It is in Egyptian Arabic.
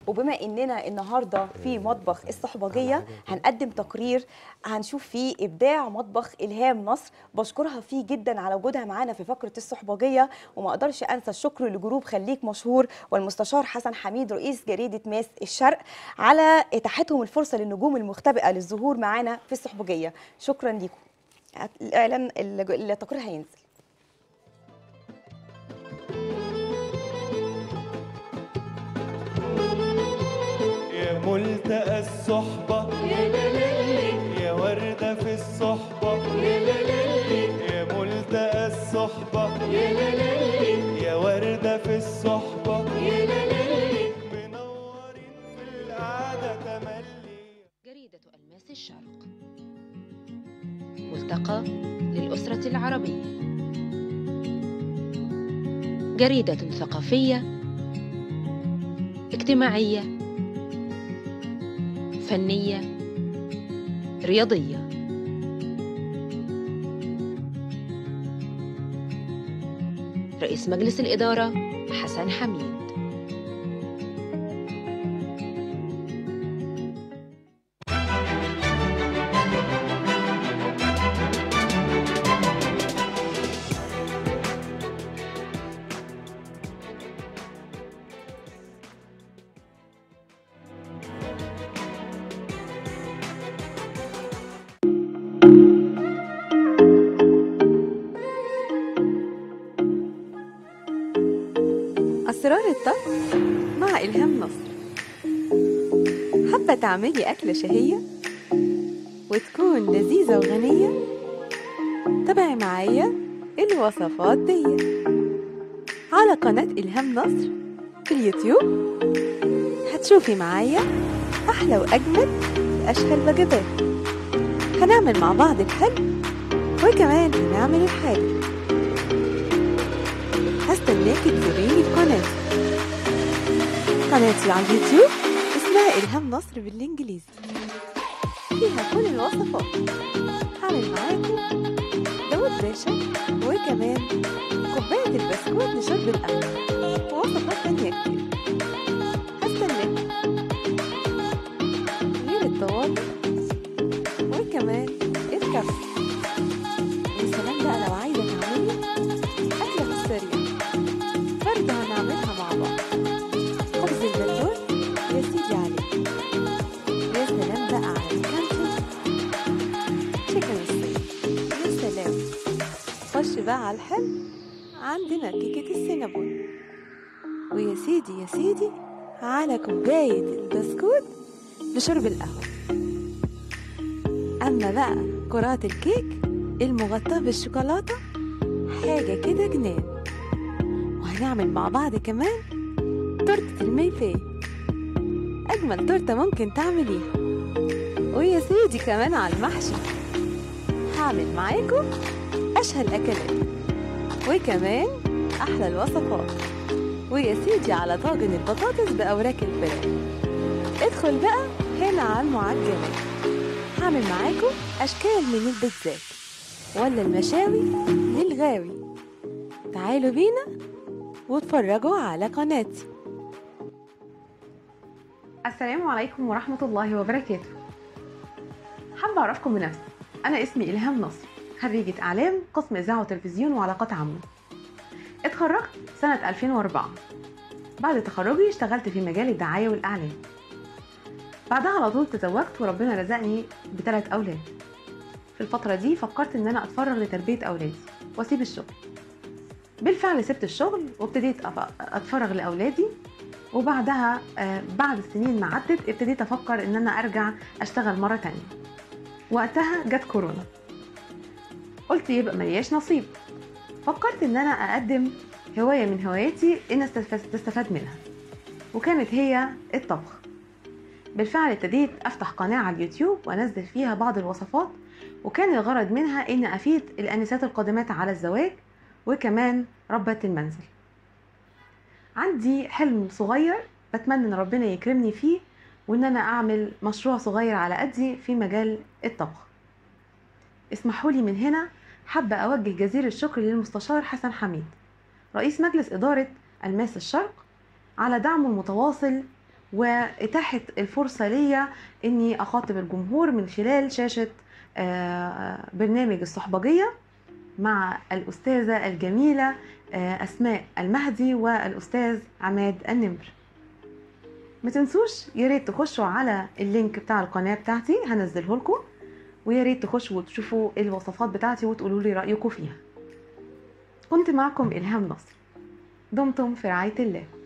وبما اننا النهارده في مطبخ الصحبجيه هنقدم تقرير هنشوف فيه ابداع مطبخ الهام نصر بشكرها فيه جدا على وجودها معانا في فقره الصحبجيه وما اقدرش انسى الشكر لجروب خليك مشهور والمستشار حسن حميد رئيس جريده ماس الشرق على اتاحتهم الفرصه للنجوم المختبئه للظهور معانا في الصحبجيه شكرا ليكم الاعلان التقرير هينزل يا ملتقى الصحبة يا وردة في الصحبة يا ملتقى الصحبة يا وردة في الصحبة منورين في القعدة تملي جريدة ألماس الشرق ملتقى للأسرة العربية جريدة ثقافية اجتماعية فنية رياضية رئيس مجلس الإدارة حسن حميد أسرار الطبخ مع إلهام نصر حابة تعملي أكلة شهية وتكون لذيذة وغنية تابعي معايا الوصفات دي على قناة إلهام نصر في اليوتيوب هتشوفي معايا أحلى وأجمل وأشهى الوجبات هنعمل مع بعض الحلو وكمان هنعمل الحادق هستناكي تزوريني في قناتي قناتي على اليوتيوب اسمها إلهام نصر بالإنجليزي فيها كل الوصفات هعمل معاكم داود باشا وكمان كوباية البسكوت لشرب القهوة ووصفات تانية كتير هستناكي غير الطوابق وكمان الكبسة يا سلام بقى لو عايزة تعملي أكلة في السريع برضه هنعملها مع بعض خبز البلور يا سيدي عليك يا سلام بقى على الكانتون تشيكن ستيك يا سلام خش بقى على الحلو عندنا كيكة السينابون ويا سيدي يا سيدي على كوباية البسكوت لشرب القهوة أما بقى كرات الكيك المغطاة بالشوكولاتة حاجة كده جنان وهنعمل مع بعض كمان تورتة الميفي أجمل تورتة ممكن تعمليها ويا سيدي كمان على المحشي هعمل معاكم أشهى الأكلات وكمان أحلى الوصفات ويا سيدي على طاجن البطاطس بأوراق الفراخ ادخل بقى هنا على المعجنات هعمل معاكم أشكال من البيتزات ولا المشاوي للغاوي تعالوا بينا واتفرجوا على قناتي السلام عليكم ورحمة الله وبركاته حابة أعرفكم بنفسي أنا اسمي إلهام نصر خريجة إعلام قسم إذاعة وتلفزيون وعلاقات عامة اتخرجت سنة 2004 بعد تخرجي اشتغلت في مجال الدعاية والإعلام بعدها على طول تزوجت وربنا رزقني بثلاث أولاد في الفترة دي فكرت إن أنا أتفرغ لتربية أولادي وأسيب الشغل بالفعل سبت الشغل وابتديت أف- أتفرغ لأولادي وبعدها آه، بعد السنين ما عدت ابتديت افكر ان انا ارجع اشتغل مره تانية وقتها جت كورونا قلت يبقى ملياش نصيب فكرت ان انا اقدم هوايه من هواياتي ان استف- تستفاد منها وكانت هي الطبخ بالفعل ابتديت افتح قناه على اليوتيوب وانزل فيها بعض الوصفات وكان الغرض منها ان افيد الانسات القادمات على الزواج وكمان ربة المنزل عندي حلم صغير بتمنى ان ربنا يكرمني فيه وان انا اعمل مشروع صغير على قدي في مجال الطبخ اسمحوا لي من هنا حابة اوجه جزيل الشكر للمستشار حسن حميد رئيس مجلس ادارة الماس الشرق على دعمه المتواصل وإتاحة الفرصة ليا إني أخاطب الجمهور من خلال شاشة آه، برنامج الصحبجية مع الأستاذة الجميلة آه، أسماء المهدي والأستاذ عماد النمر ما تنسوش يا ريت تخشوا على اللينك بتاع القناة بتاعتي هنزله لكم ويا ريت تخشوا وتشوفوا الوصفات بتاعتي وتقولوا لي رأيكم فيها كنت معكم إلهام نصر دمتم في رعاية الله